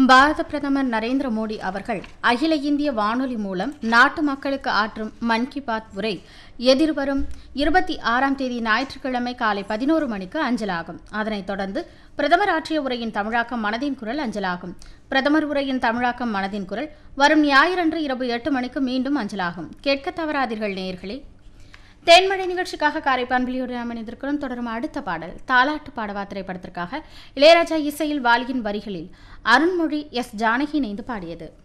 பாரத பிரதமர் நரேந்திர மோடி அவர்கள் அகில இந்திய வானொலி மூலம் நாட்டு மக்களுக்கு ஆற்றும் மன் கி பாத் உரை எதிர்வரும் இருபத்தி ஆறாம் தேதி ஞாயிற்றுக்கிழமை காலை பதினோரு மணிக்கு அஞ்சலாகும் அதனைத் தொடர்ந்து பிரதமர் ஆற்றிய உரையின் தமிழாக்கம் மனதின் குரல் அஞ்சலாகும் பிரதமர் உரையின் தமிழாக்கம் மனதின் குரல் வரும் ஞாயிறன்று இரவு எட்டு மணிக்கு மீண்டும் அஞ்சலாகும் கேட்க தவறாதீர்கள் நேயர்களே தேன்மழை நிகழ்ச்சிக்காக காரைப்பான்பிலியோடு நாம் இணைந்திருக்கிறோம் தொடரும் அடுத்த பாடல் தாலாட்டு பாடவா திரைப்படத்திற்காக இளையராஜா இசையில் வாலியின் வரிகளில் அருண்மொழி எஸ் ஜானகி இணைந்து பாடியது